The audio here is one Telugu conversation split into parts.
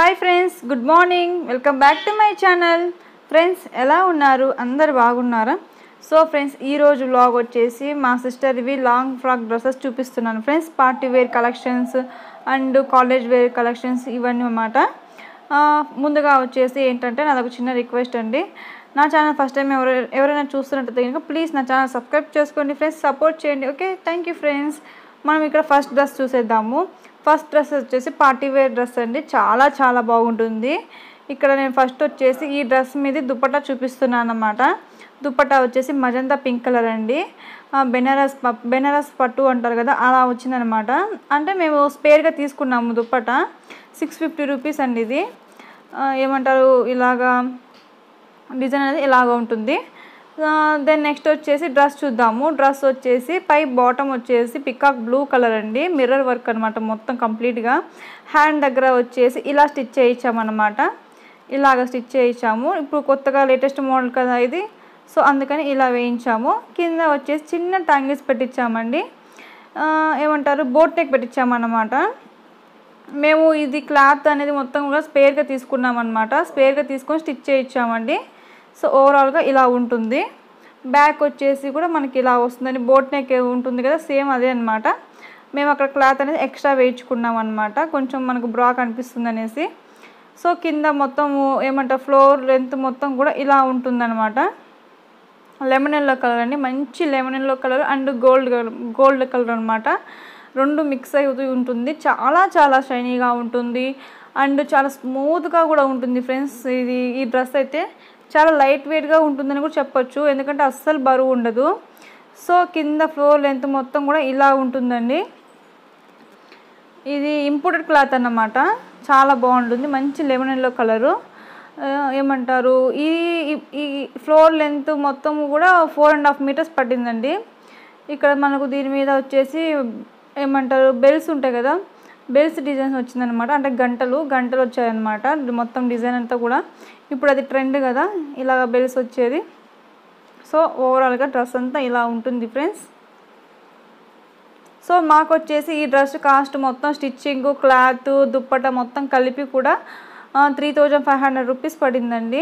hi friends good morning welcome back to my channel friends ఎలా ఉన్నారు అందరు బాగున్నారా సో ఫ్రెండ్స్ ఈరోజు వ్లాగ్ వచ్చేసి మా సిస్టర్ ఇవి లాంగ్ ఫ్రాక్ డ్రెస్సెస్ చూపిస్తున్నాను friends party wear collections and college wear collections ఇవన్నీ అన్నమాట ఆ, ముందుగా వచ్చేసి ఏంటంటే నాది ఒక చిన్న రిక్వెస్ట్ అండి నా ఛానల్ ఫస్ట్ టైం ఎవరు ఎవరైనా చూస్తున్నట్టయితే కనుక ప్లీజ్ నా ఛానల్ సబ్స్క్రైబ్ చేసుకోండి ఫ్రెండ్స్ సపోర్ట్ చేయండి ఓకే థ్యాంక్ యూ ఫ్రెండ్స్ మనం ఇక్కడ ఫస్ట్ డ్రెస్ చూసేద్దాము ఫస్ట్ డ్రెస్ వచ్చేసి పార్టీ వేర్ డ్రెస్ అండి చాలా చాలా బాగుంటుంది ఇక్కడ నేను ఫస్ట్ వచ్చేసి ఈ డ్రెస్ మీద దుపట్టా చూపిస్తున్నాను అన్నమాట దుపట్టా వచ్చేసి మజంతా పింక్ కలర్ అండి ఆ, బెనారస్ ప- బెనారస్ పట్టు అంటారు కదా అలా వచ్చిందనమాట అంటే మేము స్పేర్గా తీసుకున్నాము దుపట్టా సిక్స్ ఫిఫ్టీ రూపీస్ అండి ఇది ఆ, ఏమంటారు ఇలాగా డిజైన్ అనేది ఇలాగ ఉంటుంది దెన్ నెక్స్ట్ వచ్చేసి డ్రెస్ చూద్దాము డ్రెస్ వచ్చేసి పై బాటమ్ వచ్చేసి పికాక్ బ్లూ కలర్ అండి మిర్రర్ వర్క్ అనమాట మొత్తం కంప్లీట్గా హ్యాండ్ దగ్గర వచ్చేసి ఇలా స్టిచ్ చేయించామన్నమాట ఇలాగ స్టిచ్ చేయించాము ఇప్పుడు కొత్తగా లేటెస్ట్ మోడల్ కదా ఇది సో అందుకని ఇలా వేయించాము కింద వచ్చేసి చిన్న ట్యాంగిల్స్ పెట్టించామండి ఆ, ఏమంటారు బోట్ నెక్ పెట్టించామన్నమాట మేము ఇది క్లాత్ అనేది మొత్తం కూడా స్పేర్గా తీసుకున్నాం అనమాట స్పేర్గా తీసుకొని స్టిచ్ చేయించామండి సో ఓవరాల్గా ఇలా ఉంటుంది బ్యాక్ వచ్చేసి కూడా మనకి ఇలా వస్తుందని బోట్ నెక్ ఉంటుంది కదా సేమ్ అదే అనమాట మేము అక్కడ క్లాత్ అనేది ఎక్స్ట్రా వేయించుకున్నాం అనమాట కొంచెం మనకు బ్రా కనిపిస్తుంది అనేసి సో కింద మొత్తం ఏమంటారు ఫ్లోర్ లెంత్ మొత్తం కూడా ఇలా ఉంటుందన్నమాట లెమన్ ఎల్లో కలర్ అండి మంచి lemon yellow colour and gold gold colour అనమాట రెండు మిక్స్ అవుతూ ఉంటుంది చాలా చాలా షైనీగా ఉంటుంది అండ్ చాలా స్మూత్గా కూడా ఉంటుంది ఫ్రెండ్స్ ఇది ఈ డ్రెస్ అయితే చాలా లైట్ వెయిట్గా ఉంటుందని కూడా చెప్పొచ్చు ఎందుకంటే అస్సలు బరువు ఉండదు సో కింద ఫ్లోర్ లెంత్ మొత్తం కూడా ఇలా ఉంటుందండి ఇది ఇంపోర్టెడ్ క్లాత్ అన్నమాట చాలా బాగుంటుంది మంచి లెమన్ ఎల్లో కలరు ఆ, ఏమంటారు ఈ ఈ- ఈ ఫ్లోర్ లెంత్ మొత్తం కూడా ఫోర్ అండ్ హాఫ్ మీటర్స్ పట్టిందండి ఇక్కడ మనకు దీని మీద వచ్చేసి ఏమంటారు బెల్స్ ఉంటాయి కదా బెల్స్ డిజైన్స్ వచ్చిందనమాట అంటే గంటలు గంటలు వచ్చాయన్నమాట ఇది మొత్తం డిజైన్ అంతా కూడా ఇప్పుడు అది ట్రెండ్ కదా ఇలాగ బెల్స్ వచ్చేది సో ఓవరాల్గా డ్రెస్ అంతా ఇలా ఉంటుంది ఫ్రెండ్స్ సో మాకు వచ్చేసి ఈ డ్రెస్ కాస్ట్ మొత్తం స్టిచ్చింగ్ క్లాత్ దుప్పట మొత్తం కలిపి కూడా three thousand five hundred rupees పడిందండి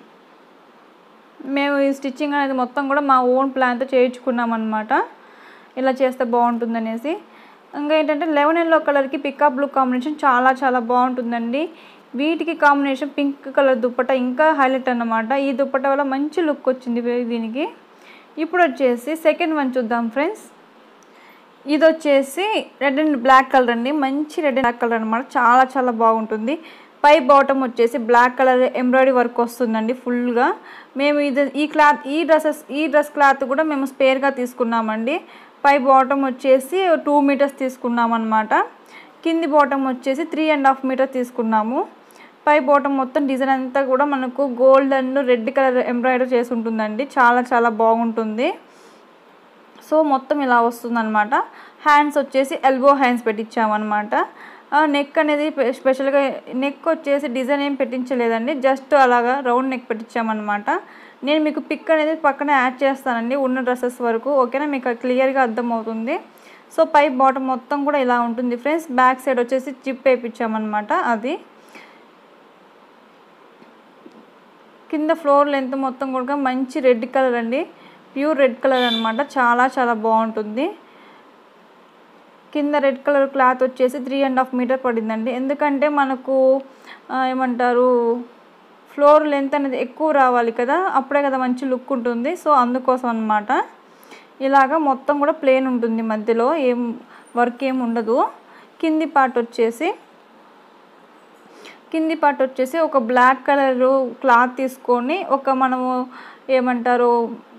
మేము ఈ స్టిచ్చింగ్ అనేది మొత్తం కూడా మా ఓన్ ప్లాన్తో చేయించుకున్నాం అనమాట ఇలా చేస్తే బాగుంటుంది అనేసి ఇంకా ఏంటంటే లెవెన్ ఎల్లో కలర్కి పికప్ బ్లూ కాంబినేషన్ చాలా చాలా బాగుంటుందండి వీటికి కాంబినేషన్ పింక్ కలర్ దుప్పట ఇంకా హైలైట్ అన్నమాట ఈ దుప్పట వల్ల మంచి లుక్ వచ్చింది దీనికి ఇప్పుడు వచ్చేసి సెకండ్ వన్ చూద్దాం ఫ్రెండ్స్ ఇది వచ్చేసి రెడ్ అండ్ బ్లాక్ కలర్ అండి మంచి రెడ్ అండ్ బ్లాక్ కలర్ అనమాట చాలా చాలా బాగుంటుంది పై బాటమ్ వచ్చేసి బ్లాక్ కలర్ ఎంబ్రాయిడరీ వర్క్ వస్తుందండి ఫుల్గా మేము ఇది ఈ క్లాత్ ఈ డ్రెస్సెస్ ఈ డ్రెస్ క్లాత్ కూడా మేము స్పేర్గా తీసుకున్నామండి పై బాటమ్ వచ్చేసి టూ మీటర్స్ తీసుకున్నాం అనమాట కింది బాటమ్ వచ్చేసి త్రీ అండ్ హాఫ్ మీటర్ తీసుకున్నాము పై బాటమ్ మొత్తం డిజైన్ అంతా కూడా మనకు gold and red colour embroidery చేసి ఉంటుందండి చాలా చాలా బాగుంటుంది సో మొత్తం ఇలా వస్తుందన్నమాట హ్యాండ్స్ వచ్చేసి ఎల్బో హ్యాండ్స్ పెట్టించామన్నమాట నెక్ అనేది పె- స్పెషల్గా నెక్ వచ్చేసి డిజైన్ ఏం పెట్టించలేదండి జస్ట్ అలాగా రౌండ్ నెక్ పెట్టించామన్నమాట నేను మీకు పిక్ అనేది పక్కన యాడ్ చేస్తానండి ఉన్న డ్రెస్సెస్ వరకు ఓకేనా మీకు క్లియర్గా అర్థమవుతుంది సో పై బాటమ్ మొత్తం కూడా ఇలా ఉంటుంది ఫ్రెండ్స్ బ్యాక్ సైడ్ వచ్చేసి చిప్ వేయించామన్నమాట అది కింద ఫ్లోర్ లెంత్ మొత్తం కూడా మంచి రెడ్ కలర్ అండి ప్యూర్ రెడ్ కలర్ అనమాట చాలా చాలా బాగుంటుంది కింద రెడ్ కలర్ క్లాత్ వచ్చేసి త్రీ అండ్ హాఫ్ మీటర్ పడిందండి ఎందుకంటే మనకు ఆ, ఏమంటారు ఫ్లోర్ లెంత్ అనేది ఎక్కువ రావాలి కదా అప్పుడే కదా మంచి లుక్ ఉంటుంది సో అందుకోసం అనమాట ఇలాగ మొత్తం కూడా ప్లేన్ ఉంటుంది మధ్యలో ఏం వర్క్ ఏం ఉండదు కింది పార్ట్ వచ్చేసి కింది పార్ట్ వచ్చేసి ఒక బ్లాక్ కలర్ క్లాత్ తీసుకొని ఒక మనము ఏమంటారు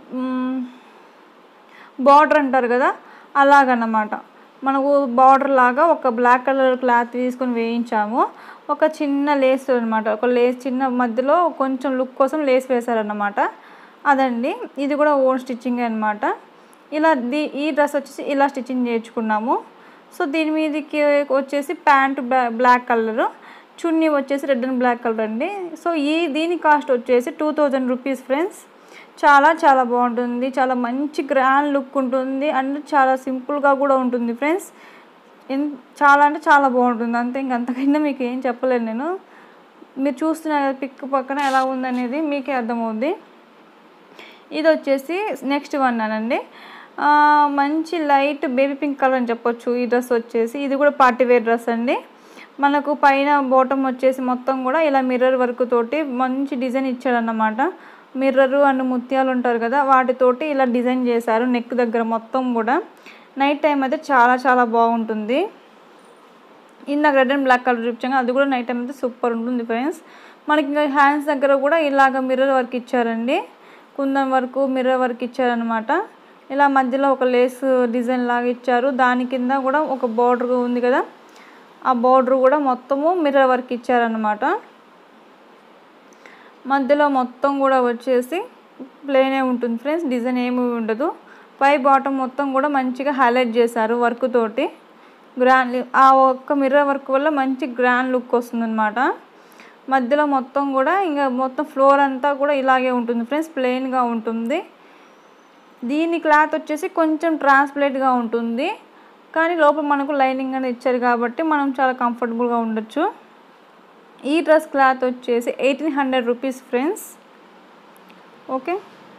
బార్డర్ అంటారు కదా అలాగన్నమాట మనకు బార్డర్ లాగా ఒక బ్లాక్ కలర్ క్లాత్ తీసుకొని వేయించాము ఒక చిన్న లేస్ అనమాట ఒక లేస్ చిన్న మధ్యలో కొంచెం లుక్ కోసం లేస్ వేశారన్నమాట అదండి ఇది కూడా ఓన్ స్టిచ్చింగ్ అనమాట ఇలా దీ ఈ డ్రెస్ వచ్చేసి ఇలా స్టిచ్చింగ్ చేయించుకున్నాము సో దీని మీదకి వచ్చేసి ప్యాంట్ బ్లాక్ కలర్ చున్నీ వచ్చేసి రెడ్ అండ్ బ్లాక్ కలర్ అండి సో ఈ దీని కాస్ట్ వచ్చేసి టూ థౌజండ్ రూపీస్ ఫ్రెండ్స్ చాలా చాలా బాగుంటుంది చాలా మంచి గ్రాండ్ లుక్ ఉంటుంది అండ్ చాలా సింపుల్గా కూడా ఉంటుంది ఫ్రెండ్స్ ఎన్ చాలా అంటే చాలా బాగుంటుంది అంతే ఇంక అంతకన్నా మీకు ఏం చెప్పలేను నేను మీరు చూస్తున్నారు కదా పిక్ పక్కన ఎలా ఉందనేది మీకే అర్థమవుద్ది ఇది వచ్చేసి నెక్స్ట్ వన్ అనండి ఆ, మంచి లైట్ బేబీ పింక్ కలర్ అని చెప్పొచ్చు ఈ డ్రెస్ వచ్చేసి ఇది కూడా పార్టీ వేర్ డ్రెస్ అండి మనకు పైన బాటమ్ వచ్చేసి మొత్తం కూడా ఇలా మిర్రర్ వర్క్ తోటి మంచి డిజైన్ ఇచ్చాడన్నమాట మిర్రర్ అండ్ ముత్యాలు ఉంటారు కదా వాటితోటి ఇలా డిజైన్ చేశారు నెక్ దగ్గర మొత్తం కూడా నైట్ టైం అయితే చాలా చాలా బాగుంటుంది ఇందాక రెడ్ అండ్ బ్లాక్ కలర్ చూపించాங்க అది కూడా నైట్ టైం అయితే సూపర్ ఉంటుంది ఫ్రెండ్స్ మనకి ఇంకా హ్యాండ్స్ దగ్గర కూడా ఇలాగ మిర్రర్ వర్క్ ఇచ్చారండి కుందన్ వర్క్ మిర్రర్ వర్క్ ఇచ్చారనమాట ఇలా మధ్యలో ఒక లేస్ డిజైన్ లాగా ఇచ్చారు దాని కింద కూడా ఒక బార్డర్ ఉంది కదా ఆ బార్డర్ కూడా మొత్తము మిర్రర్ వర్క్ ఇచ్చారనమాట మధ్యలో మొత్తం కూడా వచ్చేసి ప్లేనే ఉంటుంది ఫ్రెండ్స్ డిజైన్ ఏమి ఉండదు పై బాటమ్ మొత్తం కూడా మంచిగా హైలైట్ చేశారు వర్క్ తోటి గ్రాండ్ ఆ ఒక్క మిర్రర్ వర్క్ వల్ల మంచి గ్రాండ్ లుక్ వస్తుందన్నమాట మధ్యలో మొత్తం కూడా ఇంకా మొత్తం ఫ్లోర్ అంతా కూడా ఇలాగే ఉంటుంది ఫ్రెండ్స్ ప్లెయిన్గా ఉంటుంది దీని క్లాత్ వచ్చేసి కొంచెం ట్రాన్స్పరెంట్గా ఉంటుంది కానీ లోపల మనకు లైనింగ్ అనేది ఇచ్చారు కాబట్టి మనం చాలా కంఫర్టబుల్గా ఉండొచ్చు ఈ డ్రెస్ క్లాత్ వచ్చేసి eighteen hundred rupees friends okay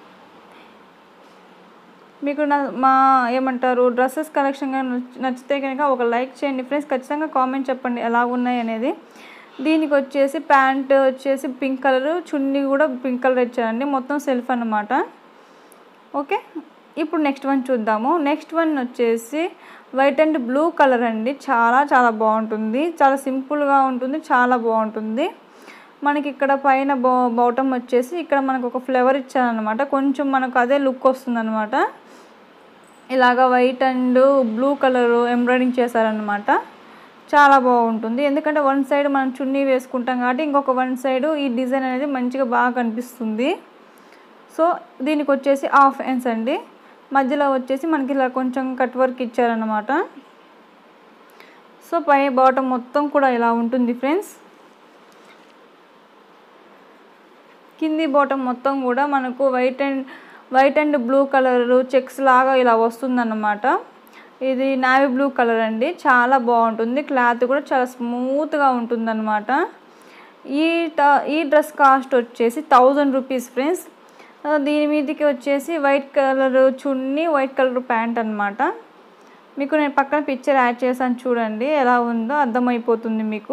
మీకు నా మా ఏమంటారు డ్రెస్సెస్ కలెక్షన్ కానీ నచ్చితే కనుక ఒక లైక్ చేయండి ఫ్రెండ్స్ ఖచ్చితంగా కామెంట్ చెప్పండి ఎలా ఉన్నాయి అనేది దీనికి వచ్చేసి ప్యాంట్ వచ్చేసి పింక్ కలర్ చున్నీ కూడా పింక్ కలర్ ఇచ్చారండి మొత్తం సెల్ఫ్ అన్నమాట ఓకే ఇప్పుడు నెక్స్ట్ వన్ చూద్దాము నెక్స్ట్ వన్ వచ్చేసి వైట్ అండ్ బ్లూ కలర్ అండి చాలా చాలా బాగుంటుంది చాలా సింపుల్గా ఉంటుంది చాలా బాగుంటుంది మనకి ఇక్కడ పైన బా బాటమ్ వచ్చేసి ఇక్కడ మనకు ఒక ఫ్లేవర్ ఇచ్చారనమాట కొంచెం మనకు అదే లుక్ వస్తుందన్నమాట ఇలాగ white and blue colour embroidering చేశారనమాట చాలా బాగుంటుంది ఎందుకంటే వన్ సైడ్ మనం చున్నీ వేసుకుంటాం కాబట్టి ఇంకొక వన్ సైడ్ ఈ డిజైన్ అనేది మంచిగా బాగా కనిపిస్తుంది సో దీనికి వచ్చేసి హాఫ్ ఎన్స్ అండి మధ్యలో వచ్చేసి మనకి ఇలా కొంచెం కట్ వర్క్ ఇచ్చారనమాట సో పై బాటమ్ మొత్తం కూడా ఇలా ఉంటుంది ఫ్రెండ్స్ కింది బాటమ్ మొత్తం కూడా మనకు white and white and blue colour checks లాగా ఇలా వస్తుందన్నమాట ఇది నావీ బ్లూ కలర్ అండి చాలా బాగుంటుంది క్లాత్ కూడా చాలా స్మూత్గా ఉంటుందన్నమాట ఈ ట ఈ డ్రెస్ కాస్ట్ వచ్చేసి థౌజండ్ రూపీస్ ఫ్రెండ్స్ ఆ, దీని మీదకి వచ్చేసి white colour chunni white colour pant అనమాట మీకు నేను పక్కన పిక్చర్ యాడ్ చేశాను చూడండి ఎలా ఉందో అర్థమైపోతుంది మీకు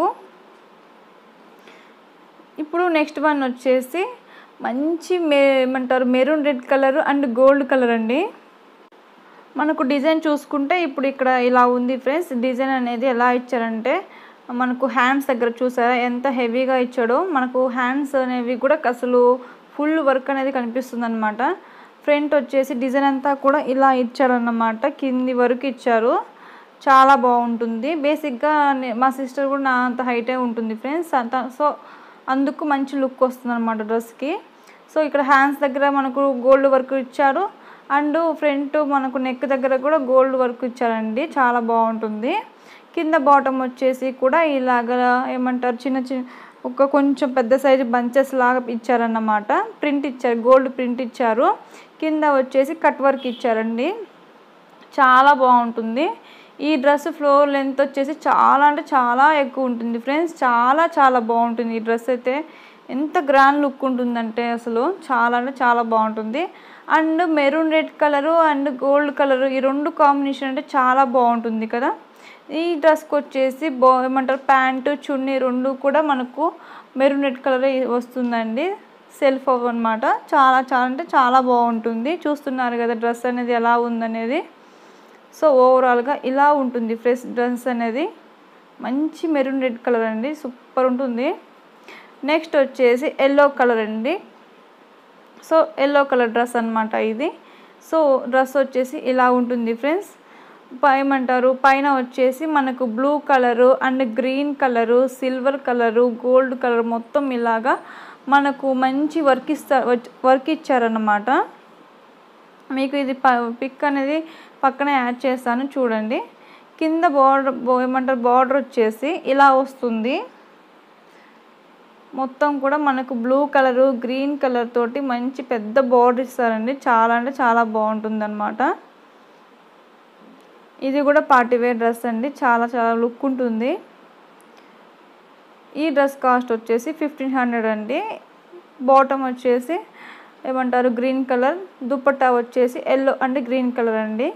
ఇప్పుడు నెక్స్ట్ వన్ వచ్చేసి మంచి మే ఏమంటారు maroon red colour and gold colour అండి మనకు డిజైన్ చూసుకుంటే ఇప్పుడు ఇక్కడ ఇలా ఉంది ఫ్రెండ్స్ డిజైన్ అనేది ఎలా ఇచ్చారంటే మనకు హ్యాండ్స్ దగ్గర చూసారా ఎంత హెవీగా ఇచ్చాడో మనకు హ్యాండ్స్ అనేవి కూడా అసలు ఫుల్ వర్క్ అనేది కనిపిస్తుంది అనమాట ఫ్రంట్ వచ్చేసి డిజైన్ అంతా కూడా ఇలా ఇచ్చారన్నమాట కింది వరకు ఇచ్చారు చాలా బాగుంటుంది బేసిక్గా నే- మా సిస్టర్ కూడా నా అంత హైటే ఉంటుంది ఫ్రెండ్స్ అంత సో అందుకు మంచి లుక్ వస్తుంది అనమాట డ్రెస్కి సో ఇక్కడ హ్యాండ్స్ దగ్గర మనకు గోల్డ్ వర్క్ ఇచ్చారు అండ్ ఫ్రంట్ మనకు నెక్ దగ్గర కూడా గోల్డ్ వర్క్ ఇచ్చారండి చాలా బాగుంటుంది కింద బాటమ్ వచ్చేసి కూడా ఇలాగ ఏమంటారు చిన్న చిన్న ఒక కొంచెం పెద్ద సైజు బంచెస్ లాగా ఇచ్చారన్నమాట ప్రింట్ ఇచ్చారు గోల్డ్ ప్రింట్ ఇచ్చారు కింద వచ్చేసి కట్ వర్క్ ఇచ్చారండి చాలా బాగుంటుంది ఈ డ్రెస్ ఫ్లోర్ లెంత్ వచ్చేసి చాలా అంటే చాలా ఎక్కువ ఉంటుంది ఫ్రెండ్స్ చాలా చాలా బాగుంటుంది ఈ డ్రెస్ అయితే ఎంత గ్రాండ్ లుక్ ఉంటుందంటే అసలు చాలా అంటే చాలా బాగుంటుంది and maroon red colour and gold colour ఈ రెండు కాంబినేషన్ అంటే చాలా బాగుంటుంది కదా ఈ డ్రెస్కి వచ్చేసి బో ఏమంటారు ప్యాంటు చున్నీ రెండు కూడా మనకు మెరూన్ రెడ్ కలర్ వస్తుందండి సెల్ఫ్ అనమాట చాలా చాలా అంటే చాలా బాగుంటుంది చూస్తున్నారు కదా డ్రెస్ అనేది ఎలా ఉందనేది సో ఓవరాల్గా ఇలా ఉంటుంది ఫ్రెష్ డ్రెస్ అనేది మంచి మెరూన్ రెడ్ కలర్ అండి సూపర్ ఉంటుంది నెక్స్ట్ వచ్చేసి ఎల్లో కలర్ అండి సో ఎల్లో కలర్ డ్రెస్ అన్నమాట ఇది సో డ్రెస్ వచ్చేసి ఇలా ఉంటుంది ఫ్రెండ్స్ ఏమంటారు పైన వచ్చేసి మనకు blue colour and green colour silver colour gold colour మొత్తం ఇలాగా మనకు మంచి వర్క్ ఇస్తా వర్క్ ఇచ్చారన్నమాట మీకు ఇది ప పిక్ అనేది పక్కన యాడ్ చేస్తాను చూడండి కింద బార్డర్ ఏమంటారు బార్డర్ వచ్చేసి ఇలా వస్తుంది మొత్తం కూడా మనకు బ్లూ కలరు గ్రీన్ కలర్ తోటి మంచి పెద్ద బార్డర్ ఇస్తారండి చాలా అంటే చాలా బాగుంటుంది అనమాట ఇది కూడా పార్టీ వేర్ డ్రెస్ అండి చాలా చాలా లుక్ ఉంటుంది ఈ డ్రెస్ కాస్ట్ వచ్చేసి ఫిఫ్టీన్ హండ్రెడ్ అండి బాటమ్ వచ్చేసి ఏమంటారు గ్రీన్ కలర్ దుపట్టా వచ్చేసి ఎల్లో అండ్ గ్రీన్ కలర్ అండి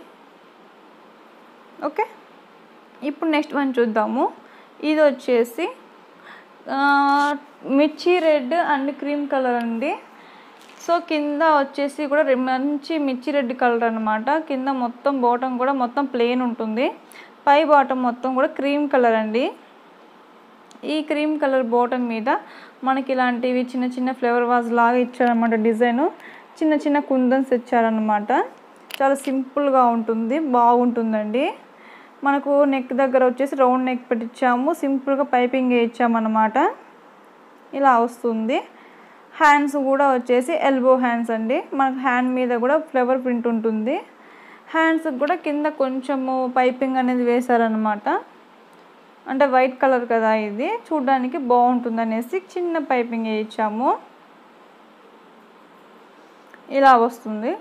ఓకే ఇప్పుడు నెక్స్ట్ వన్ చూద్దాము ఇది వచ్చేసి ఆ, మిర్చి రెడ్ అండ్ క్రీమ్ కలర్ అండి సో కింద వచ్చేసి కూడా రె- మంచి మిర్చి రెడ్ కలర్ అనమాట కింద మొత్తం బాటమ్ కూడా మొత్తం ప్లెయిన్ ఉంటుంది పై బాటమ్ మొత్తం కూడా క్రీమ్ కలర్ అండి ఈ క్రీమ్ కలర్ బాటమ్ మీద మనకి ఇలాంటివి చిన్న చిన్న ఫ్లేవర్ వాజ్ లాగా ఇచ్చారనమాట డిజైన్ చిన్న చిన్న కుందన్స్ ఇచ్చారనమాట చాలా సింపుల్గా ఉంటుంది బాగుంటుందండి మనకు నెక్ దగ్గర వచ్చేసి రౌండ్ నెక్ పెట్టించాము సింపుల్గా పైపింగ్ ఇచ్చామన్నమాట ఇలా వస్తుంది హ్యాండ్స్ కూడా వచ్చేసి ఎల్బో హ్యాండ్స్ అండి మనకు హ్యాండ్ మీద కూడా ఫ్లవర్ ప్రింట్ ఉంటుంది హ్యాండ్స్కి కూడా కింద కొంచెము పైపింగ్ అనేది వేశారనమాట అంటే వైట్ కలర్ కదా ఇది చూడడానికి బాగుంటుంది అనేసి చిన్న పైపింగ్ వేయించాము ఇలా వస్తుంది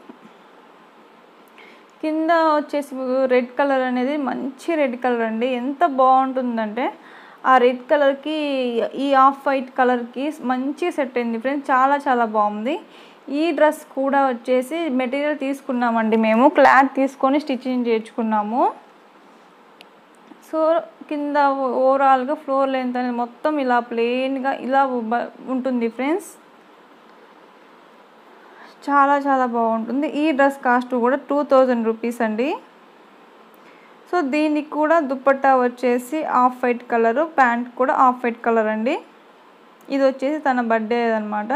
కింద వచ్చేసి రెడ్ కలర్ అనేది మంచి రెడ్ కలర్ అండి ఎంత బాగుంటుందంటే ఆ రెడ్ కలర్కి ఈ ఆఫ్ వైట్ కలర్కి మంచి సెట్ అయింది ఫ్రెండ్స్ చాలా చాలా బాగుంది ఈ డ్రెస్ కూడా వచ్చేసి మెటీరియల్ తీసుకున్నామండి మేము క్లాత్ తీసుకొని స్టిచ్చింగ్ చేయించుకున్నాము సో కింద ఓవరాల్గా ఫ్లోర్ లెంత్ అనేది మొత్తం ఇలా ప్లెయిన్గా ఇలా ఉబ్బ- ఉంటుంది ఫ్రెండ్స్ చాలా చాలా బాగుంటుంది ఈ డ్రెస్ కాస్ట్ కూడా టూ థౌజండ్ రూపీస్ అండి సో దీనికి కూడా దుప్పట్టా వచ్చేసి ఆఫ్ వైట్ కలరు ప్యాంట్ కూడా ఆఫ్ వైట్ కలర్ అండి ఇది వచ్చేసి తన బర్త్డే అనమాట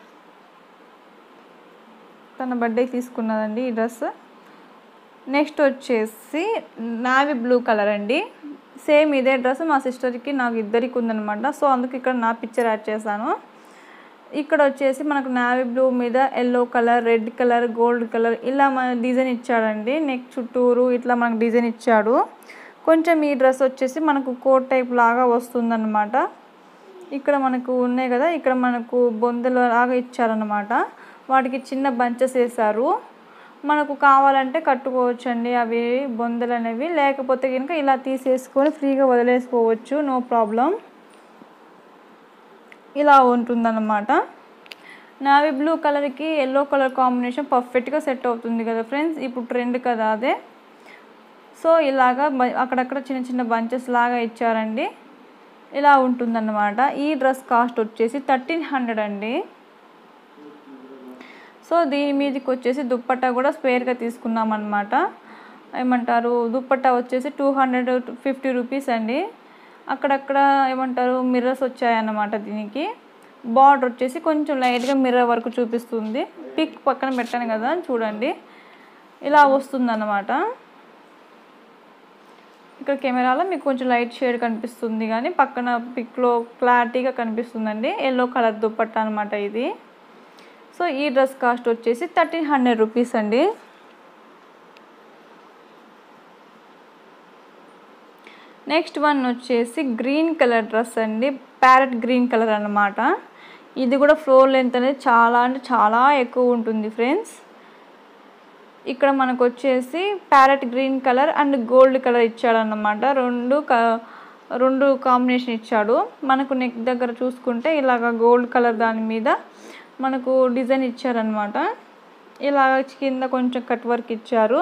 తన బర్త్డేకి తీసుకున్నదండి ఈ డ్రెస్ నెక్స్ట్ వచ్చేసి నావీ బ్లూ కలర్ అండి సేమ్ ఇదే డ్రెస్ మా సిస్టర్కి నాకు ఇద్దరికి ఉందనమాట సో అందుకు ఇక్కడ నా పిక్చర్ యాడ్ చేశాను ఇక్కడ వచ్చేసి మనకు నావీ బ్లూ మీద yellow colour red colour gold colour ఇలా మన డిజైన్ ఇచ్చాడండి నెక్ చుట్టూరు ఇట్లా మనకు డిజైన్ ఇచ్చాడు కొంచెం ఈ డ్రెస్ వచ్చేసి మనకు కోట్ టైప్ లాగా వస్తుందన్నమాట ఇక్కడ మనకు ఉన్నాయి కదా ఇక్కడ మనకు బొందెల లాగా ఇచ్చారనమాట వాటికి చిన్న బంచెస్ వేశారు మనకు కావాలంటే కట్టుకోవచ్చండి అవి బొందలు అనేవి లేకపోతే కనుక ఇలా తీసేసుకొని ఫ్రీగా వదిలేసుకోవచ్చు నో ప్రాబ్లం ఇలా ఉంటుందన్నమాట నావీ బ్లూ కలర్కి ఎల్లో కలర్ కాంబినేషన్ పర్ఫెక్ట్గా సెట్ అవుతుంది కదా ఫ్రెండ్స్ ఇప్పుడు ట్రెండ్ కదా అదే సో ఇలాగా బ- అక్కడక్కడ చిన్న చిన్న బంచెస్ లాగా ఇచ్చారండి ఇలా ఉంటుందన్నమాట ఈ డ్రెస్ కాస్ట్ వచ్చేసి థర్టీన్ హండ్రెడ్ అండి సో దీని మీదకి వచ్చేసి దుప్పట్టా కూడా స్పేర్గా తీసుకున్నాం అనమాట ఏమంటారు దుప్పట్టా వచ్చేసి టూ హండ్రెడ్ ఫిఫ్టీ రూపీస్ అండి అక్కడక్కడ ఏమంటారు మిర్రర్స్ వచ్చాయన్నమాట దీనికి బార్డర్ వచ్చేసి కొంచెం లైట్గా మిర్రర్ వరకు చూపిస్తుంది పిక్ పక్కన పెట్టాను కదా చూడండి ఇలా వస్తుందన్నమాట ఇక్కడ కెమెరాలో మీకు కొంచెం లైట్ షేడ్ కనిపిస్తుంది కానీ పక్కన పిక్లో క్లారిటీగా కనిపిస్తుందండి ఎల్లో కలర్ దుప్పట్టా అనమాట ఇది సో ఈ డ్రెస్ కాస్ట్ వచ్చేసి థర్టీన్ హండ్రెడ్ రూపీస్ అండి నెక్స్ట్ వన్ వచ్చేసి గ్రీన్ కలర్ డ్రెస్ అండి ప్యారెట్ గ్రీన్ కలర్ అన్నమాట ఇది కూడా ఫ్లోర్ లెంత్ అనేది చాలా అంటే చాలా ఎక్కువ ఉంటుంది ఫ్రెండ్స్ ఇక్కడ మనకు వచ్చేసి parrot green colour and gold colour ఇచ్చాడన్నమాట రెండు క రెండు కాంబినేషన్ ఇచ్చాడు మనకు నెక్ దగ్గర చూసుకుంటే ఇలాగ గోల్డ్ కలర్ దాని మీద మనకు డిజైన్ ఇచ్చారనమాట ఇలాగ కింద కొంచెం కట్ వర్క్ ఇచ్చారు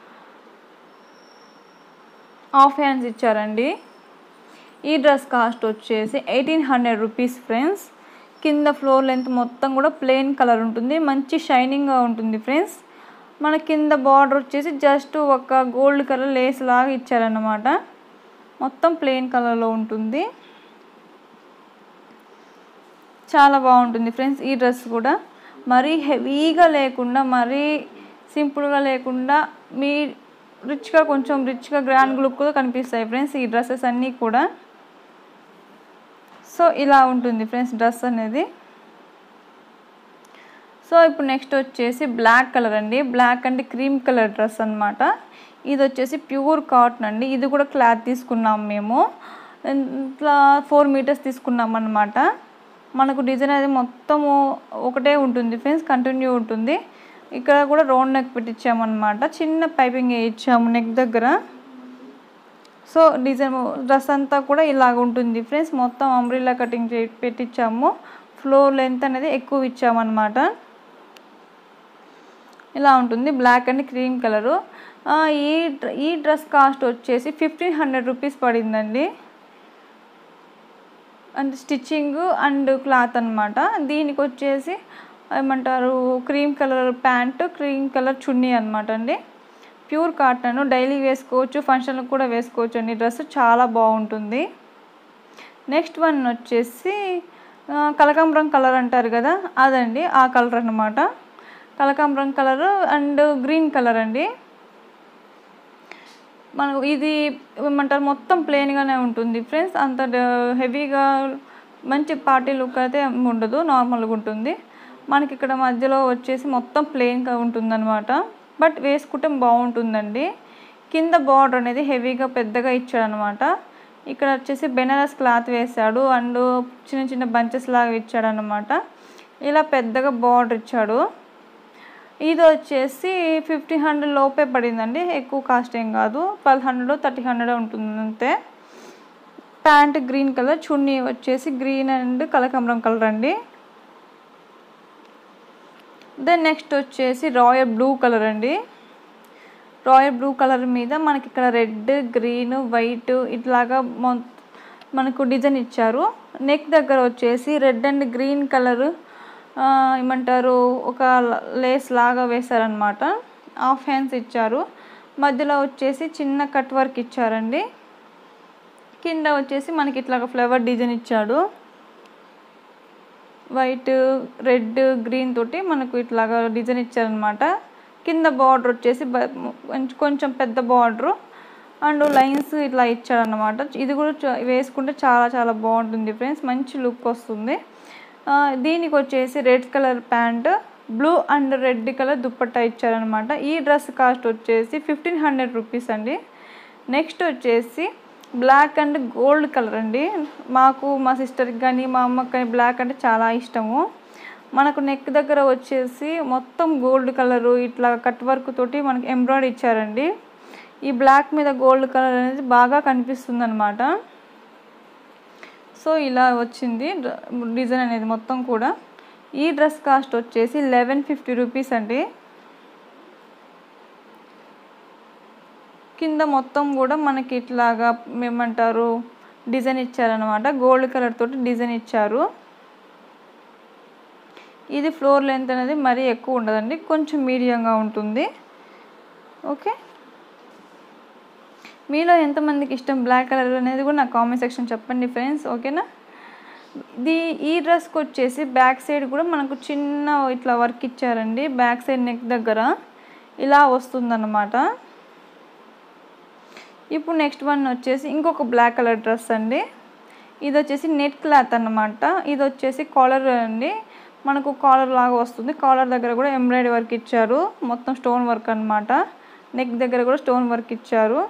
హాఫ్ హ్యాండ్స్ ఇచ్చారండి ఈ డ్రెస్ కాస్ట్ వచ్చేసి ఎయిటీన్ హండ్రెడ్ రూపీస్ ఫ్రెండ్స్ కింద ఫ్లోర్ లెంత్ మొత్తం కూడా ప్లెయిన్ కలర్ ఉంటుంది మంచి షైనింగ్గా ఉంటుంది ఫ్రెండ్స్ మన కింద బార్డర్ వచ్చేసి జస్ట్ ఒక గోల్డ్ కలర్ లేస్ లాగా ఇచ్చారన్నమాట మొత్తం ప్లెయిన్ కలర్లో ఉంటుంది చాలా బాగుంటుంది ఫ్రెండ్స్ ఈ డ్రెస్ కూడా మరీ హెవీగా లేకుండా మరీ సింపుల్గా లేకుండా మీ రిచ్గా కొంచెం రిచ్గా గ్రాండ్ లుక్గా కనిపిస్తాయి ఫ్రెండ్స్ ఈ డ్రెస్సెస్ అన్నీ కూడా సో ఇలా ఉంటుంది ఫ్రెండ్స్ డ్రెస్ అనేది సో ఇప్పుడు నెక్స్ట్ వచ్చేసి బ్లాక్ కలర్ అండి black and cream colour dress అన్నమాట ఇది వచ్చేసి ప్యూర్ కాటన్ అండి ఇది కూడా క్లాత్ తీసుకున్నాం మేము ఇట్లా ఫోర్ మీటర్స్ తీసుకున్నాం అన్నమాట మనకు డిజైన్ అనేది మొత్తము ఒకటే ఉంటుంది ఫ్రెండ్స్ కంటిన్యూ ఉంటుంది ఇక్కడ కూడా రౌండ్ నెక్ పెట్టించామన్నమాట చిన్న పైపింగ్ ఇచ్చాము నెక్ దగ్గర సో డిజైన్ డ్రెస్ అంతా కూడా ఇలాగ ఉంటుంది ఫ్రెండ్స్ మొత్తం అంబ్రిల్లా కటింగ్ చే పెట్టించాము ఫ్లోర్ లెంత్ అనేది ఎక్కువ ఇచ్చామన్నమాట ఇలా ఉంటుంది బ్లాక్ అండ్ క్రీమ్ కలరు ఈ డ్ర- ఈ డ్రెస్ కాస్ట్ వచ్చేసి ఫిఫ్టీన్ హండ్రెడ్ రూపీస్ పడిందండి అండ్ స్టిచ్చింగ్ అండ్ క్లాత్ అనమాట దీనికి వచ్చేసి ఏమంటారు cream colour pant cream colour chunni అనమాట అండి ప్యూర్ కాటన్ డైలీ వేసుకోవచ్చు ఫంక్షన్లకు కూడా వేసుకోవచ్చు అండి డ్రెస్ చాలా బాగుంటుంది నెక్స్ట్ వన్ వచ్చేసి ఆ, కలకాంబరం కలర్ అంటారు కదా అదండి ఆ కలర్ అన్నమాట కలకాంబరం కలర్ అండ్ గ్రీన్ కలర్ అండి మనకు ఇది ఏమంటారు మొత్తం ప్లెయిన్గానే ఉంటుంది ఫ్రెండ్స్ అంత డ- హెవీగా మంచి పార్టీ లుక్ అయితే ఏం ఉండదు నార్మల్గా ఉంటుంది మనకి ఇక్కడ మధ్యలో వచ్చేసి మొత్తం ప్లెయిన్గా ఉంటుందన్నమాట బట్ వేసుకుంటే బాగుంటుందండి కింద బార్డర్ అనేది హెవీగా పెద్దగా ఇచ్చాడనమాట ఇక్కడ వచ్చేసి బెనారస్ క్లాత్ వేశాడు అండ్ చిన్న చిన్న బంచెస్ లాగా ఇచ్చాడనమాట ఇలా పెద్దగా బార్డర్ ఇచ్చాడు ఇది వచ్చేసి ఫిఫ్టీన్ హండ్రెడ్ లోపే పడిందండి ఎక్కువ కాస్ట్ ఏం కాదు ట్వెల్వ్ హండ్రెడ్ థర్టీ హండ్రెడ్ ఉంటుంది అంతే ప్యాంట్ గ్రీన్ కలర్ చున్నీ వచ్చేసి గ్రీన్ అండ్ కలకమరం కలర్ అండి దెన్ నెక్స్ట్ వచ్చేసి రాయల్ బ్లూ కలర్ అండి రాయల్ బ్లూ కలర్ మీద మనకి ఇక్కడ రెడ్ గ్రీన్ వైట్ ఇట్లాగా మొ- మనకు డిజైన్ ఇచ్చారు నెక్ దగ్గర వచ్చేసి రెడ్ అండ్ గ్రీన్ కలర్ ఏమంటారు ఒక లేస్ లాగా వేశారనమాట హాఫ్ హ్యాండ్స్ ఇచ్చారు మధ్యలో వచ్చేసి చిన్న కట్ వర్క్ ఇచ్చారండి కింద వచ్చేసి మనకి ఇట్లాగ ఫ్లవర్ డిజైన్ ఇచ్చాడు వైట్ రెడ్ గ్రీన్ తోటి మనకు ఇట్లాగా డిజైన్ ఇచ్చారనమాట కింద బార్డర్ వచ్చేసి బ- కొంచెం- కొంచెం పెద్ద బార్డర్ అండ్ లైన్స్ ఇట్లా ఇచ్చాడనమాట ఇది కూడా చ- వేసుకుంటే చాలా చాలా బాగుంటుంది ఫ్రెండ్స్ మంచి లుక్ వస్తుంది ఆ, దీనికి వచ్చేసి red colour pant blue and red colour dupatta ఇచ్చారనమాట ఈ డ్రెస్ కాస్ట్ వచ్చేసి ఫిఫ్టీన్ హండ్రెడ్ రూపీస్ అండి నెక్స్ట్ వచ్చేసి బ్లాక్ అండ్ గోల్డ్ కలర్ అండి మాకు మా సిస్టర్కి కానీ మా అమ్మకి కానీ బ్లాక్ అంటే చాలా ఇష్టము మనకు నెక్ దగ్గర వచ్చేసి మొత్తం గోల్డ్ కలరు ఇట్లా కట్ వర్క్ తోటి మనకి ఎంబ్రాయిడరీ ఇచ్చారండి ఈ బ్లాక్ మీద గోల్డ్ కలర్ అనేది బాగా కనిపిస్తుంది అనమాట సో ఇలా వచ్చింది డ్ర- డిజైన్ అనేది మొత్తం కూడా ఈ డ్రెస్ కాస్ట్ వచ్చేసి లెవెన్ ఫిఫ్టీ రూపీస్ అండి కింద మొత్తం కూడా మనకి ఇట్లాగా ఏమంటారు డిజైన్ ఇచ్చారనమాట గోల్డ్ కలర్ తోటి డిజైన్ ఇచ్చారు ఇది ఫ్లోర్ లెంత్ అనేది మరీ ఎక్కువ ఉండదండి కొంచెం మీడియంగా ఉంటుంది ఓకే మీలో ఎంతమందికి ఇష్టం బ్లాక్ కలర్ అనేది కూడా నాకు కామెంట్ సెక్షన్ చెప్పండి ఫ్రెండ్స్ ఓకేనా ఇది ఈ డ్రెస్కి వచ్చేసి బ్యాక్ సైడ్ కూడా మనకు చిన్న ఇట్లా వర్క్ ఇచ్చారండి బ్యాక్ సైడ్ నెక్ దగ్గర ఇలా వస్తుందన్నమాట ఇప్పుడు నెక్స్ట్ వన్ వచ్చేసి ఇంకొక బ్లాక్ కలర్ డ్రెస్ అండి ఇది వచ్చేసి నెట్ క్లాత్ అన్నమాట ఇది వచ్చేసి కాలర్ అండి మనకు కాలర్ లాగా వస్తుంది కాలర్ దగ్గర కూడా ఎంబ్రాయిడరీ వర్క్ ఇచ్చారు మొత్తం స్టోన్ వర్క్ అన్నమాట నెక్ దగ్గర కూడా స్టోన్ వర్క్ ఇచ్చారు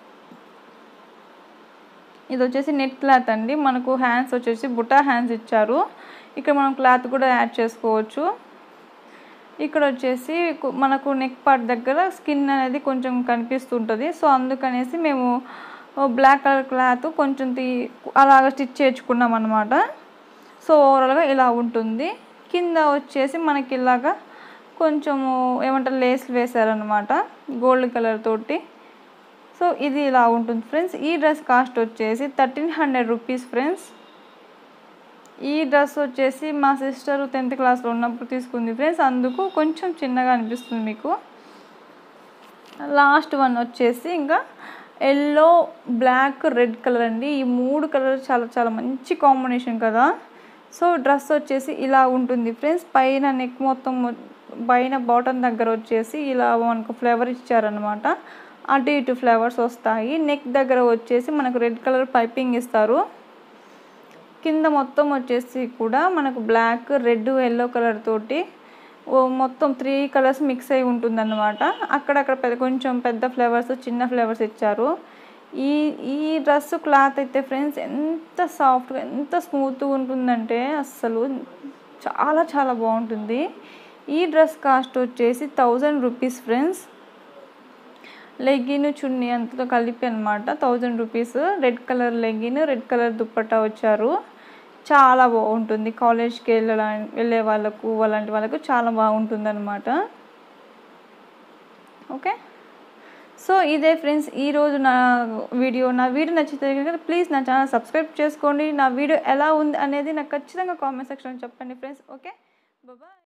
ఇది వచ్చేసి నెట్ క్లాత్ అండి మనకు హ్యాండ్స్ వచ్చేసి బుటా హ్యాండ్స్ ఇచ్చారు ఇక్కడ మనం క్లాత్ కూడా యాడ్ చేసుకోవచ్చు ఇక్కడ వచ్చేసి కు- మనకు నెక్ పార్ట్ దగ్గర స్కిన్ అనేది కొంచెం కనిపిస్తుంటుంది సో అందుకనేసి మేము బ్లాక్ కలర్ క్లాత్ కొంచెం తీ అలాగ స్టిచ్ చేయించుకున్నాం అనమాట సో ఓవరాల్గా ఇలా ఉంటుంది కింద వచ్చేసి మనకి ఇలాగా కొంచెము ఏమంటారు లేస్ వేశారనమాట గోల్డ్ కలర్ తోటి సో ఇది ఇలా ఉంటుంది ఫ్రెండ్స్ ఈ డ్రెస్ కాస్ట్ వచ్చేసి థర్టీన్ హండ్రెడ్ రూపీస్ ఫ్రెండ్స్ ఈ డ్రెస్ వచ్చేసి మా సిస్టర్ టెన్త్ క్లాస్లో ఉన్నప్పుడు తీసుకుంది ఫ్రెండ్స్ అందుకు కొంచెం చిన్నగా అనిపిస్తుంది మీకు లాస్ట్ వన్ వచ్చేసి ఇంకా ఎల్లో బ్లాక్ రెడ్ కలర్ అండి ఈ మూడు కలర్ చాలా చాలా మంచి కాంబినేషన్ కదా సో డ్రెస్ వచ్చేసి ఇలా ఉంటుంది ఫ్రెండ్స్ పైన నెక్ మొత్తం పైన బాటమ్ దగ్గర వచ్చేసి ఇలా మనకు ఫ్లేవర్ ఇచ్చారనమాట అటు ఇటు ఫ్లేవర్స్ వస్తాయి నెక్ దగ్గర వచ్చేసి మనకు రెడ్ కలర్ పైపింగ్ ఇస్తారు కింద మొత్తం వచ్చేసి కూడా మనకు బ్లాక్ రెడ్ ఎల్లో కలర్ తోటి ఓ మొత్తం త్రీ కలర్స్ మిక్స్ అయి ఉంటుందన్నమాట అక్కడక్కడ పెద్ద కొంచెం పెద్ద ఫ్లేవర్స్ చిన్న ఫ్లేవర్స్ ఇచ్చారు ఈ ఈ డ్రెస్ క్లాత్ అయితే ఫ్రెండ్స్ ఎంత సాఫ్ట్గా ఎంత స్మూత్గా ఉంటుందంటే అస్సలు చాలా చాలా బాగుంటుంది ఈ డ్రెస్ కాస్ట్ వచ్చేసి thousand rupees friends legging chunni అంతతో కలిపి అనమాట thousand rupees red colour legging red colour dupatta వచ్చారు చాలా బాగుంటుంది కాలేజ్కి వెళ్ళడా వెళ్ళే వాళ్ళకు అలాంటి వాళ్ళకు చాలా బాగుంటుంది అనమాట ఓకే సో ఇదే ఫ్రెండ్స్ ఈరోజు నా వీడియో నా వీడియో నచ్చితే కనుక ప్లీజ్ నా ఛానల్ సబ్స్క్రైబ్ చేసుకోండి నా వీడియో ఎలా ఉంది అనేది నాకు ఖచ్చితంగా కామెంట్ సెక్షన్లో చెప్పండి ఫ్రెండ్స్ ఓకే బాయ్